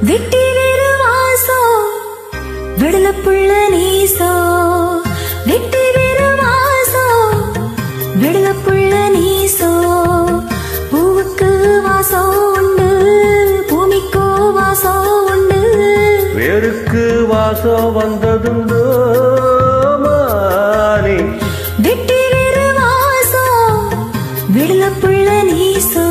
வெட்டி வேறு வாசம் விடல புள்ள நீசோ வெட்டி வேறு வாசம் விடல புள்ள நீசோ பூவுக்கு வாசம் உண்டு பூமிக்கோ வாசம் உண்டு வேருக்கு வாசம் வந்ததுண்டோ மானே வெட்டி வேறு வாசம் விடல புள்ள நீசோ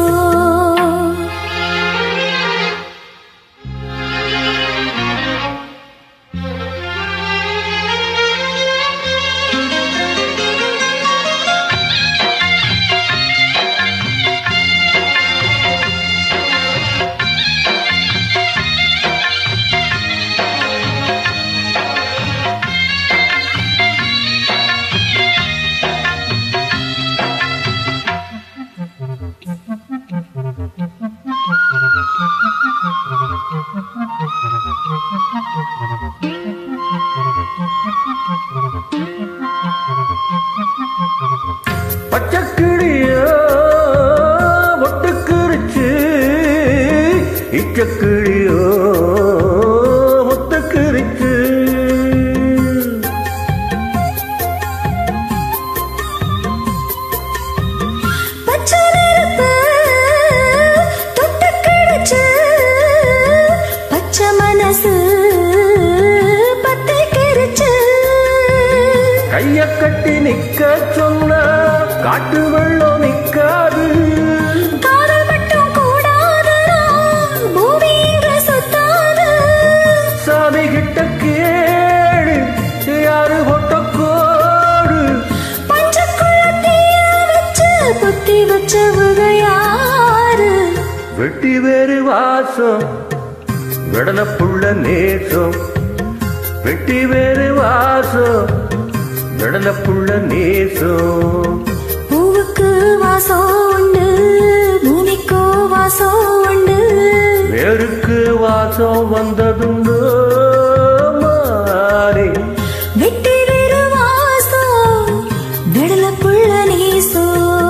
பச்சக்கிளியோ ஒட்டுக்குறிச்சு இச்சக்கிளியோ முத்துக்குறிச்சு பச்சை நெருப்பு தொட்டு கிடச்சு பச்சை மனசு பத்தை கிரிச்சு கைய கட்டி நிக்க சொன்ன காட்டு வெள்ளம் நிக்காது காதல் மட்டும் கூடாதுடா பூமி இங்கு சுத்தாது சாமி கிட்ட கேடு யாரு போட்ட கோடு பஞ்சக்குள்ள தீய வச்சு புத்தி வச்சவங்க யாரு வெட்டி வேறு வாசம் விடல புள்ள நேசம் வெட்டி வேறு வாசம் விடல புள்ள நேசம் பூவுக்கு வாசம் உண்டு பூமிக்கோ வாசம் உண்டு வேருக்கு வாசம் வந்ததுண்டோ மாறி வெட்டி வேறு வாசம் விடல புள்ள நீசோ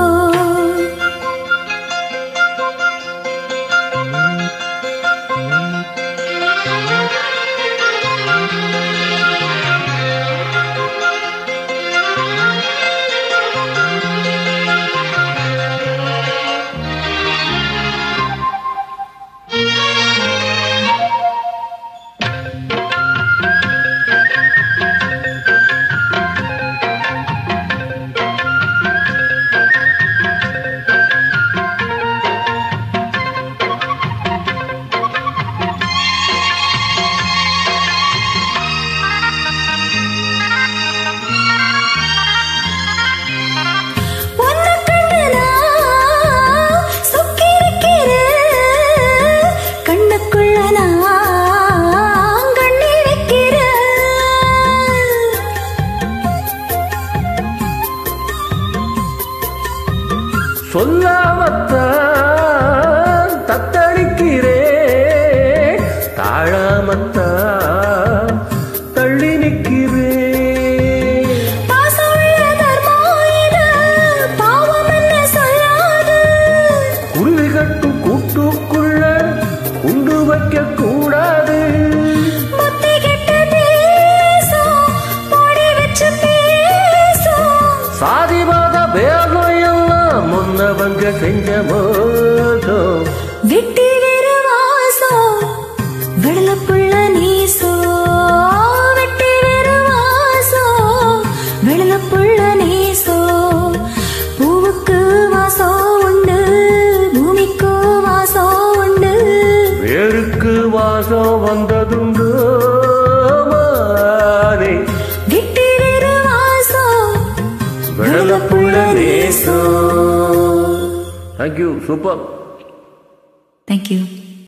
உன்னை கண்டு நான் சொக்கிருக்கிறேன். கண்ணுக்குள்ள நான் கண்ணீர் வைக்கிறேன். சொல்லாமத்தான் தத்தளிக்கிறேன் தாழாமத்தான் தள்ளி நிற்கிறேன் பாசமுள்ள தர்மம் இது, பாவம் என்ன சொல்லாது. குருவி கட்டும் கூட்டுக்குள்ள குண்டு வைக்க கூடாது புத்தி கெட்ட தேசம், பொடி வச்சு பேசும். சாதிவாத வேதம் எல்லாம் முன்னவங்க செஞ்ச மோசம் வெட்டி வேறு வாசம், விடலப்புள்ள நீசோ. வெட்டி வேறு வாசம், விடலப்புள்ள நீசோ. பூவுக்கு வாசம் உண்டு, பூமிக்கு வாசம் உண்டு. வேருக்கு வாசம் வந்ததுண்டு மாறி வெட்டி வேறு வாசம், விடலப்புள்ள நேசம் தேங்க்யூ சூப்பர் Thank you.